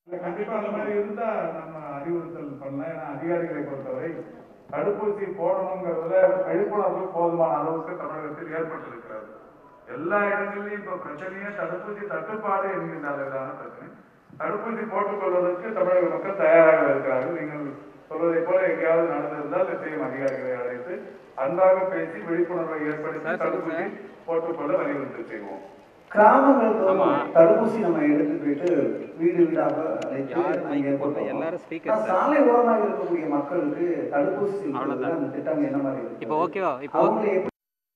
இல்ல, கண்டிப்பா அந்த மாதிரி இருந்தா நம்ம அறிவுறுத்தல் பண்ணலாம் ஏன்னா அதிகாரிகளை பொறுத்தவரை தடுப்பூசி போடணுங்கிறதுல விழிப்புணர்வு போதுமான அளவுக்கு தமிழகத்தில் ஏற்பட்டிருக்கிறது எல்லா இடங்களிலும் இப்ப பிரச்சனையே தடுப்பூசி தட்டுப்பாடு என்கின்ற அளவிலான பிரச்சனை தடுப்பூசி போட்டுக் கொள்வதற்கு தமிழக மக்கள் தயாராக இருக்கிறார்கள் நீங்கள் சொல்வதை போல எங்கேயாவது நடந்திருந்தால் நிச்சயம் அதிகாரிகளை அழைத்து அன்பாக பேசி விழிப்புணர்வை ஏற்படுத்தி தடுப்பூசி போட்டுக்கொள்ள வலியுறுத்தி செய்வோம் கிராமங்கள் தோறும் தடுப்பூசி நம்ம எடுத்து போயிட்டு வீடு வீடாக அழைத்து யார் நாங்க mic ஏற்படுத்துவோம். போடல? எல்லாரும் speaker ஆனா, சார். சாலை ஓரமாக இருக்கக்கூடிய மக்களுக்கு தடுப்பூசி செலுத்துவதற்கு அவ்வளவுதான். அந்த திட்டம் என்ன மாதிரி இருக்கு இப்போ ஓகேவா இப்போ அவங்களை எப்படி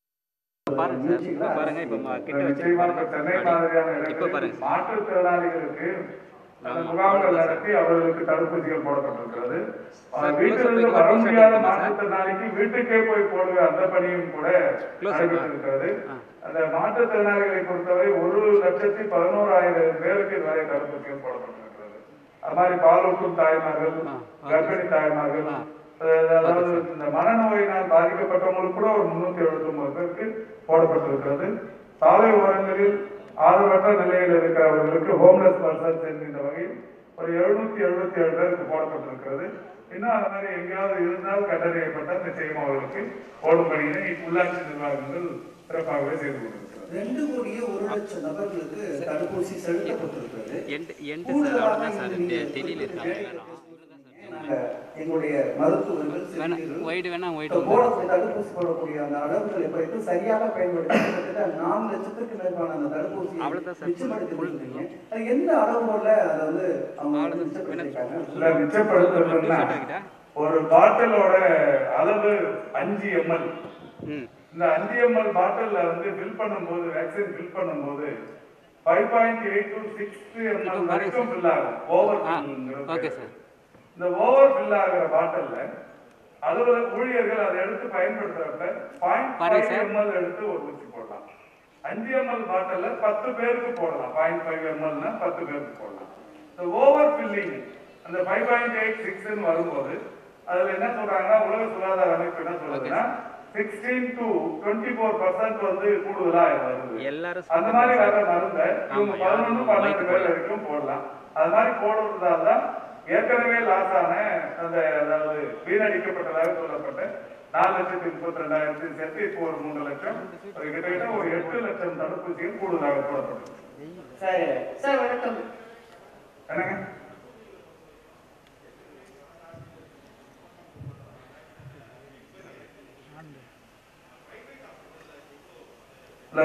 பாருங்க சார் இப்போ பாருங்க இப்போ ம- கிட்ட வச்சு நிச்சயமா இப்ப சென்னை மாதிரியான இப்போ இடங்களில் பாருங்க மாற்றுத்திறனாளிகளுக்கு அந்த ஆமா. முகாம்கள் நடத்தி அவர்களுக்கு தடுப்பூசிகள் போடப்பட்டிருக்கிறது சார், அஹ் வீட்டிலிருந்து close up வர வைக்கலாம், முடியாத t-shirt மாற்றுத்திறனாளிக்கு வீட்டுக்கே போய் போடுற அந்த பணியும் கூட Close up. நடைபெற்றிருக்கிறது ஆ. அந்த மாற்றுத்திறனாளிகளை பொறுத்தவரை ஒரு லட்சத்தி பதினோராயிரம் பேருக்கு இதுவரை தடுப்பூசிகள் போடப்பட்டிருக்கிறது அது மாதிரி பாலூட்டும் தாய்மார்கள் ஆ, okay. கர்ப்பிணி தாய்மார்கள் ஆ. அஹ் அதாவது இந்த மனநோயினால் பாதிக்கப்பட்டவங்களுக்கு கூட ஒரு முன்னூத்தி எழுபத்தி ஒன்பது பேருக்கு போடப்பட்டிருக்கிறது சாலை ஓரங்களில் ஆதரவற்ற நிலையில் இருக்கிறவர்களுக்கு ஹோம்லெஸ் பர்சன்ஸ் என்கின்ற வகையில் ஒரு எழுநூத்தி எழுபத்தி ஏழு பேருக்கு போடப்பட்டிருக்கிறது இன்னும் அது மாதிரி எங்கேயாவது இருந்தால் கண்டறியப்பட்டால் நிச்சயம் அவர்களுக்கு போடும் பணியினை உள்ளாட்சி நிர்வாகங்கள் சிறப்பாகவே செய்து கொண்டிருக்கிறது ரெண்டு கோடியே ஒரு லட்சம் நபர்களுக்கு தடுப்பூசி செலுத்தப்பட்டிருக்கிறது எண்டு எண்டு சார் அவ்வளோதான் சார் டெல்லியில் இருக்காங்க எல்லாரும் நாங்க எங்களுடைய மருத்துவர்கள் வேணாம் செவிலியர்கள் ஒயிட் வேணாம் ஒயிட் இப்ப போடக்கூடிய தடுப்பூசி போடக்கூடிய அந்த அளவுகளை குறித்து சரியாக பயன்படுத்தி கிட்டத்தட்ட நாலு லட்சத்துக்கு மேற்பான அந்த தடுப்பூசி அவ்வளவுதான் சார். மிச்சப்படுத்தி full- கொடுத்துருக்கீங்க. அது எந்த அளவுல அதை வந்து அவங்க வந்து அவ்வளவுதான். மிச்சப்படுத்திருக்காங்க இல்ல மிச்சப்படுத்துறதுன்னா ஒரு பாட்டிலோட அளவு அஞ்சு எம்எல் ம் இந்த அஞ்சு எம்எல் பாட்டில்ல வந்து ஃபில் பண்ணும்போது வேக்சின் ஃபில் பண்ணும்போது five point eight to six ML இப்போ பாருங்க வரைக்கும் சார். ஃபில் ஆகும் ஓவர் ஆ ஓகே சார் இந்த ஓவர் ஃபில் ஆகிற பாட்டில்ல அலுவலக ஊழியர்கள் அதை எடுத்து பயன்படுத்துறப்ப பாயிண்ட் பாருங்க ஃபைவ் சார். எம்எல் எடுத்து ஒரு ஊசி போடலாம் அஞ்சு எம்எல் பாட்டில்ல பத்து பேருக்கு போடலாம் பாயிண்ட் ஃபைவ் எம்எல்னா பத்து பேருக்கு போடலாம் இந்த ஓவர் ஃபில்லிங் அந்த ஃபைவ் பாயிண்ட் எயிட் சிக்ஸ்ன்னு வரும்போது அதுல என்ன சொல்றாங்கன்னா உலக சுகாதார அமைப்பு என்ன சொல்லுதுன்னா sixteen to twenty four percent வந்து கூடுதலா வருது எல்லாரும் அந்த மாதிரி வர மருந்தை இவங்க ஆமா, பதினொன்று யாரும் பன்னெண்டு mic பேர் போடல. வரைக்கும் போடலாம் அது மாதிரி போடுறதால தான் ஏற்கனவே லாஸ் ஆன அந்த அதாவது வீணடிக்கப்பட்டதாக சொல்லப்பட்ட நாலு லட்சத்தி முப்பத்தி ரெண்டாயிரத்தையும் சேர்த்து இப்போ ஒரு மூணு லட்சம் அது கிட்டத்தட்ட ஒரு எட்டு லட்சம் தடுப்பூசிகள் கூடுதலாக போடப்படும் சார் சார் வணக்கம் என்னங்க இல்ல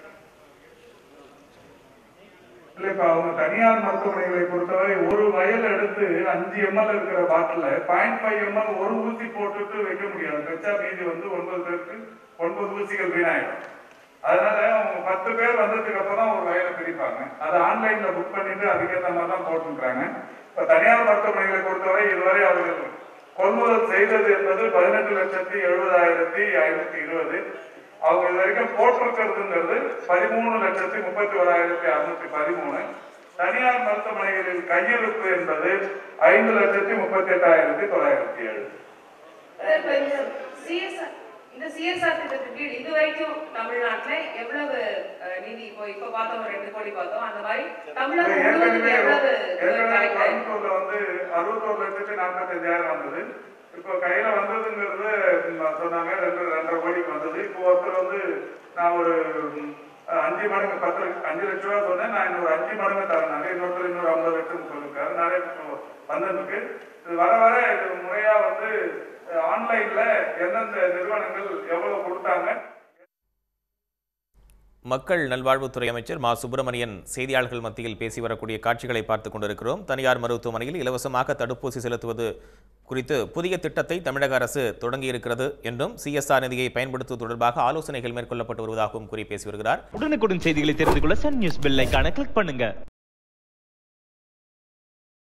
இல்ல இப்ப அவங்க தனியார் மருத்துவமனைகளை பொறுத்தவரை ஒரு வயல் எடுத்து அஞ்சு எம்எல் இருக்கிற பாட்டில பாயிண்ட் ஃபைவ் எம்எல் ஒரு ஊசி போட்டுட்டு வைக்க முடியாது வச்சா மீதி வந்து ஒன்பது பேருக்கு ஒன்பது ஊசிகள் வீணாயிடும் அதனால அவங்க பத்து பேர் வந்ததுக்கு அப்புறம் தான் ஒரு வயலை பிரிப்பாங்க அதை ஆன்லைன்ல புக் பண்ணிட்டு அதுக்கேற்ற மாதிரி தான் போட்டுருக்காங்க இப்ப தனியார் மருத்துவமனைகளை பொறுத்தவரை இதுவரை அவர்கள் கொள்முதல் செய்தது என்பது பதினெட்டு லட்சத்தி எழுபதாயிரத்தி ஐநூத்தி இருபது அவங்க இது வரைக்கும் போட்டிருக்கிறதுங்கிறது பதிமூணு லட்சத்தி முப்பத்தி ஓராயிரத்தி அறுநூத்தி பதிமூணு தனியார் மருத்துவமனைகளில் கையிருப்பு என்பது ஐந்து லட்சத்தி முப்பத்தி எட்டாயிரத்தி தொள்ளாயிரத்தி ஏழு சார் இப்ப இந்த சிஎஸ்ஆர் இந்த சிஎஸ்ஆர் திட்டத்தின் கீழ் இது வரைக்கும் தமிழ்நாட்டுல எவ்வளவு அஹ், நிதி இப்போ இப்ப பார்த்தோம் ஒரு ரெண்டு கோடி பார்த்தோம் அந்த மாதிரி தமிழகம் முழுவதும் ஏற்கனவே எவ்வளவு ஏற்கனவே கிடைக்கும் கோயம்புத்தூர்ல வந்து அறுபத்தோரு லட்சத்தி நாற்பத்தி அஞ்சாயிரம் வந்தது இப்போ கையில வந்ததுங்கிறது ம், சொன்னாங்க ரெண்டு ரெண்டரை கோடிக்கு வந்தது இப்போ ஒருத்தர் வந்து நான் ஒரு ம், அஞ்சு மடங்கு பத்து அஞ்சு லட்ச ரூபா சொன்னேன் நான் இன்னொரு அஞ்சு மடங்கு தரேன் இன்னொருத்தர் இன்னொரு ஐம்பது லட்சம் சொல்லிருக்காரு நிறைய இப்போ வந்ததுக்கு இது வர வர இது முறையா வந்து ஆன்லைன்ல எந்தெந்த நிறுவனங்கள் எவ்வளவு கொடுத்தாங்க மக்கள் நல்வாழ்வுத்துறை அமைச்சர் மா சுப்பிரமணியன் செய்தியாளர்கள் மத்தியில் பேசி வரக்கூடிய காட்சிகளை பார்த்து கொண்டிருக்கிறோம் தனியார் மருத்துவமனையில் இலவசமாக தடுப்பூசி செலுத்துவது குறித்து புதிய திட்டத்தை தமிழக அரசு தொடங்கியிருக்கிறது என்றும் சிஎஸ்ஆர் நிதியை பயன்படுத்துவது தொடர்பாக ஆலோசனைகள் மேற்கொள்ளப்பட்டு வருவதாகவும் கூறி பேசி வருகிறார் உடனுக்குடன் செய்திகளை தெரிந்து கொள்ள சன் நியூஸ் பெல் ஐகானை கிளிக் பண்ணுங்க